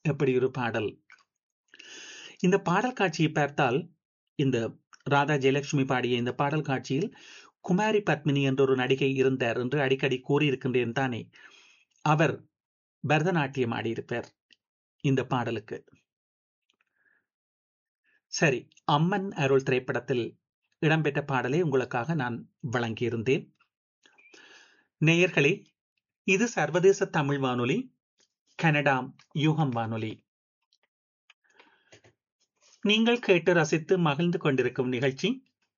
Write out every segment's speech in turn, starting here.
எப்படி ஒரு பாடல் இந்த பாடல் காட்சியை பார்த்தால் இந்த ராதா ஜெயலட்சுமி பாடிய இந்த பாடல் காட்சியில் குமாரி பத்மினி என்ற ஒரு நடிகை இருந்தார் என்று அடிக்கடி கூறியிருக்கின்றேன் தானே அவர் பரதநாட்டியம் ஆடியிருப்பார் இந்த பாடலுக்கு சரி அம்மன் அருள் திரைப்படத்தில் இடம்பெற்ற பாடலை உங்களுக்காக நான் வழங்கியிருந்தேன் நேயர்களே இது சர்வதேச தமிழ் வானொலி கனடா யூகம் வானொலி நீங்கள் கேட்டு ரசித்து மகிழ்ந்து கொண்டிருக்கும் நிகழ்ச்சி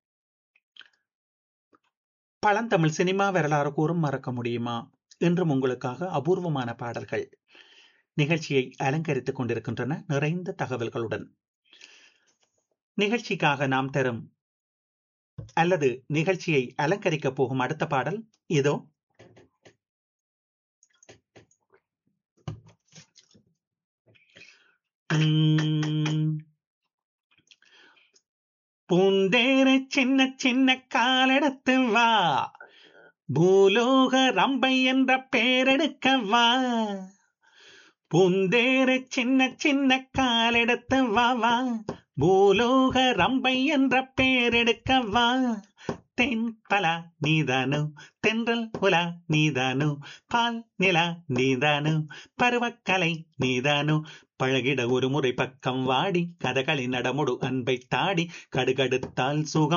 பழந்தமிழ் சினிமா வரலாறு கூறும் மறக்க முடியுமா என்றும் உங்களுக்காக அபூர்வமான பாடல்கள் நிகழ்ச்சியை அலங்கரித்துக் கொண்டிருக்கின்றன நிறைந்த தகவல்களுடன் நிகழ்ச்சிக்காக நாம் தரும் அல்லது நிகழ்ச்சியை அலங்கரிக்க போகும் அடுத்த பாடல் இதோ பூந்தேர சின்ன சின்ன காலெடுத்து வா பூலோக ரம்பை என்ற பேரெடுக்க வா பூந்தேர சின்ன சின்ன காலெடுத்து வா வா பூலோக ரம்பை என்ற பேரெடுக்க வா தென் பலா நீதானோ தென்றல் உலா நீதானோ பால் நிலா நீதானோ பருவக்கலை நீதானோ பழகிட ஒரு முறை பக்கம் வாடி கதகளி நடமுடு அன்பை தாடி கடுகடுத்தால் சுகம்